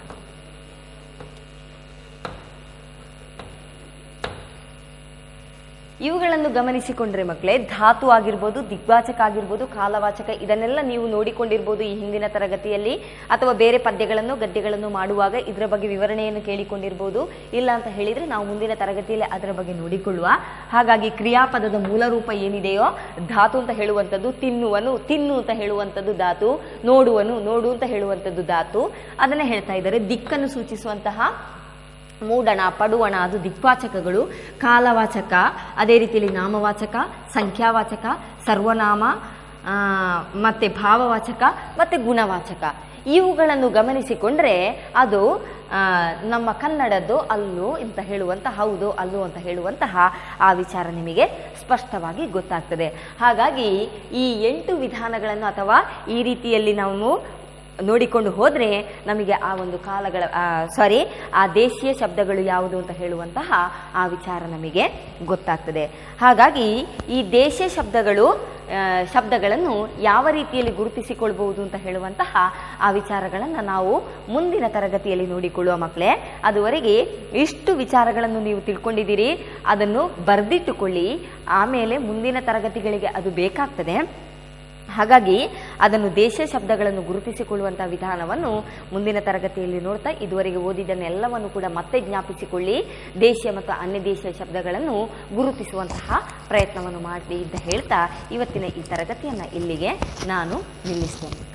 ಇವುಗಳನ್ನು ಗಮನಿಸಿಕೊಂಡ್ರೆ ಮಕ್ಕಳೇ ಧಾತು ಆಗಿರ್ಬೋದು ದಿಗ್ವಾಚಕ ಆಗಿರ್ಬೋದು ಕಾಲವಾಚಕ ಇದನ್ನೆಲ್ಲ ನೀವು ನೋಡಿಕೊಂಡಿರ್ಬೋದು ಈ ಹಿಂದಿನ ತರಗತಿಯಲ್ಲಿ ಅಥವಾ ಬೇರೆ ಪದ್ಯಗಳನ್ನು ಗದ್ಯಗಳನ್ನು ಮಾಡುವಾಗ ಇದರ ಬಗ್ಗೆ ವಿವರಣೆಯನ್ನು ಕೇಳಿಕೊಂಡಿರ್ಬೋದು ಇಲ್ಲ ಅಂತ ಹೇಳಿದ್ರೆ ನಾವು ಮುಂದಿನ ತರಗತಿಯಲ್ಲಿ ಅದರ ಬಗ್ಗೆ ನೋಡಿಕೊಳ್ಳುವ ಹಾಗಾಗಿ ಕ್ರಿಯಾಪದದ ಮೂಲ ರೂಪ ಏನಿದೆಯೋ ಧಾತು ಅಂತ ಹೇಳುವಂಥದ್ದು ತಿನ್ನುವನು ತಿನ್ನು ಅಂತ ಹೇಳುವಂಥದ್ದು ಧಾತು ನೋಡುವನು ನೋಡು ಅಂತ ಹೇಳುವಂಥದ್ದು ಧಾತು ಅದನ್ನ ಹೇಳ್ತಾ ಇದ್ದಾರೆ ದಿಕ್ಕನ್ನು ಸೂಚಿಸುವಂತಹ ಮೂಡಣ ಪಡುವಣ ಅದು ದಿಕ್ವಾಚಕಗಳು ಕಾಲವಾಚಕ ಅದೇ ರೀತಿಯಲ್ಲಿ ನಾಮವಾಚಕ ಸಂಖ್ಯಾವಾಚಕ ಸರ್ವನಾಮ ಆ, ಮತ್ತೆ ಭಾವವಾಚಕ ಮತ್ತೆ ಗುಣವಾಚಕ ಇವುಗಳನ್ನು ಗಮನಿಸಿಕೊಂಡ್ರೆ ಅದು ಆ, ನಮ್ಮ ಕನ್ನಡದ್ದು ಅಲ್ಲೋ ಅಂತ ಹೇಳುವಂತಹ ಹೌದು ಅಲ್ಲೋ ಅಂತ ಹೇಳುವಂತಹ ಆ ವಿಚಾರ ನಿಮಗೆ ಸ್ಪಷ್ಟವಾಗಿ ಗೊತ್ತಾಗ್ತದೆ ಹಾಗಾಗಿ ಈ ಎಂಟು ವಿಧಾನಗಳನ್ನು ಅಥವಾ ಈ ರೀತಿಯಲ್ಲಿ ನಾವು ನೋಡಿಕೊಂಡು ಹೋದರೆ ನಮಗೆ ಆ ಒಂದು ಕಾಲಗಳ ಸಾರಿ ಆ ದೇಶೀಯ ಶಬ್ದಗಳು ಯಾವುದು ಅಂತ ಹೇಳುವಂತಹ ಆ ವಿಚಾರ ನಮಗೆ ಗೊತ್ತಾಗ್ತದೆ ಹಾಗಾಗಿ ಈ ದೇಶೀಯ ಶಬ್ದಗಳು ಆ, ಶಬ್ದಗಳನ್ನು ಯಾವ ರೀತಿಯಲ್ಲಿ ಗುರುತಿಸಿಕೊಳ್ಬಹುದು ಅಂತ ಹೇಳುವಂತಹ ಆ ವಿಚಾರಗಳನ್ನು ನಾವು ಮುಂದಿನ ತರಗತಿಯಲ್ಲಿ ನೋಡಿಕೊಳ್ಳುವ ಮಕ್ಕಳೇ ಅದುವರೆಗೆ ಇಷ್ಟು ವಿಚಾರಗಳನ್ನು ನೀವು ತಿಳ್ಕೊಂಡಿದ್ದೀರಿ ಅದನ್ನು ಬರೆದಿಟ್ಟುಕೊಳ್ಳಿ ಆಮೇಲೆ ಮುಂದಿನ ತರಗತಿಗಳಿಗೆ ಅದು ಬೇಕಾಗ್ತದೆ ಹಾಗಾಗಿ ಅದನ್ನು ದೇಶ ಶಬ್ದಗಳನ್ನು ಗುರುತಿಸಿಕೊಳ್ಳುವಂತಹ ವಿಧಾನವನ್ನು ಮುಂದಿನ ತರಗತಿಯಲ್ಲಿ ನೋಡ್ತಾ ಇದುವರೆಗೆ ಓದಿದ್ದನ್ನೆಲ್ಲವನ್ನು ಕೂಡ ಮತ್ತೆ ಜ್ಞಾಪಿಸಿಕೊಳ್ಳಿ ದೇಶೀಯ ಮತ್ತು ಅನ್ಯ ದೇಶೀಯ ಶಬ್ದಗಳನ್ನು ಗುರುತಿಸುವಂತಹ ಪ್ರಯತ್ನವನ್ನು ಮಾಡಿ ಅಂತ ಹೇಳ್ತಾ ಇವತ್ತಿನ ಈ ತರಗತಿಯನ್ನು ಇಲ್ಲಿಗೆ ನಾನು ನಿಲ್ಲಿಸ್ತೇನೆ